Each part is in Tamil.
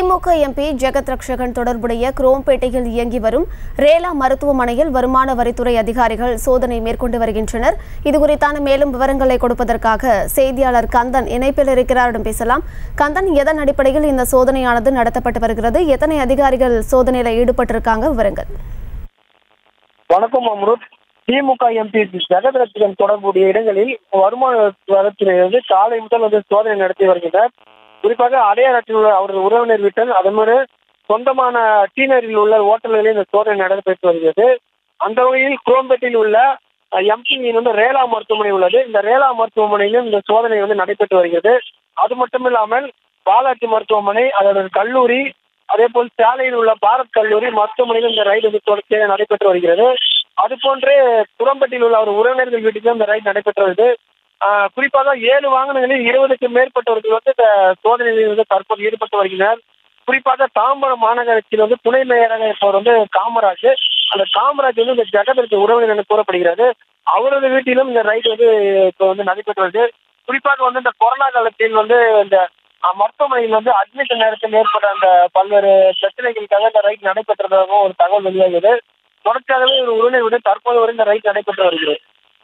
திமுக எம்பி ஜெகத் ரக்ஷகன் தொடர்புடைய குரோம்பேட்டையில் இயங்கி வரும் ரேலா மருத்துவமனையில் வருமான வரித்துறை அதிகாரிகள் சோதனை மேற்கொண்டு வருகின்றனர் இதுகுறித்தான மேலும் விவரங்களை கொடுப்பதற்காக செய்தியாளர் கந்தன் இணைப்பில் இருக்கிறாரிடம் பேசலாம் கந்தன் எதன் அடிப்படையில் இந்த சோதனையானது நடத்தப்பட்டு வருகிறது எத்தனை அதிகாரிகள் சோதனையில் ஈடுபட்டிருக்காங்க விவரங்கள் வணக்கம் அம்ருத் திமுக எம்பி ஜெகத் ரட்சகன் தொடர்புடைய இடங்களில் வருமான வரித்துறை வந்து காலை முதல் வந்து சோதனை நடத்தி வருகின்றனர் குறிப்பாக அடையாளத்தில் உள்ள அவரது உறவினர் வீட்டில் அதே மாதிரி சொந்தமான டீனரில் உள்ள ஓட்டல்களில் இந்த சோதனை நடைபெற்று வருகிறது அந்த வகையில் குரோம்பேட்டையில் உள்ள எம்பியின் வந்து ரேலா மருத்துவமனை உள்ளது இந்த ரேலா மருத்துவமனையிலும் இந்த சோதனை வந்து நடைபெற்று வருகிறது அது மட்டும் இல்லாமல் பாலாஜி மருத்துவமனை அதோட கல்லூரி அதே போல் சாலையில் உள்ள பாரத் கல்லூரி மருத்துவமனையில் இந்த ரைடு வந்து தொடர்ச்சியாக நடைபெற்று வருகிறது அது போன்று குரம்பட்டியில் உள்ள அவர் உறவினர்கள் வீட்டுக்கு இந்த ரைடு நடைபெற்று வருது ஆஹ் குறிப்பாக ஏழு வாகனங்களில் இருபதுக்கும் மேற்பட்டவர்கள் வந்து இந்த சோதனையில் வந்து தற்போது ஈடுபட்டு வருகின்றனர் குறிப்பாக தாம்பரம் மாநகராட்சியில் வந்து துணை மேயராக இருப்பவர் வந்து காமராஜ் அந்த காமராஜ் வந்து இந்த ஜெகதற்கு உறவினர் என கூறப்படுகிறது அவரது வீட்டிலும் இந்த ரைடு வந்து இப்போ வந்து நடைபெற்று வருது குறிப்பாக வந்து இந்த கொரோனா காலத்தில் வந்து இந்த அஹ், மருத்துவமனையில் வந்து அட்மிஷன் நேரத்தில் ஏற்பட்ட அந்த பல்வேறு பிரச்சனைகளுக்காக இந்த ரைட் நடைபெற்றதாகவும் ஒரு தகவல் வெளியாகிறது தொடர்ச்சியாகவே ஒரு உறவினர் விட தற்போது வரை இந்த ரைட் நடைபெற்று வருகிறது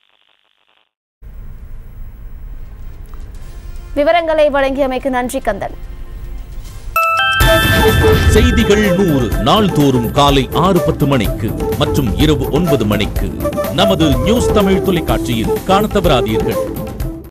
விவரங்களை வழங்கியமைக்கு நன்றி கந்தன் செய்திகள் நூறு நாள்தோறும் காலை ஆறு பத்து மணிக்கு மற்றும் இரவு ஒன்பது மணிக்கு நமது நியூஸ் தமிழ் தொலைக்காட்சியில் காணத் தவறாதீர்கள்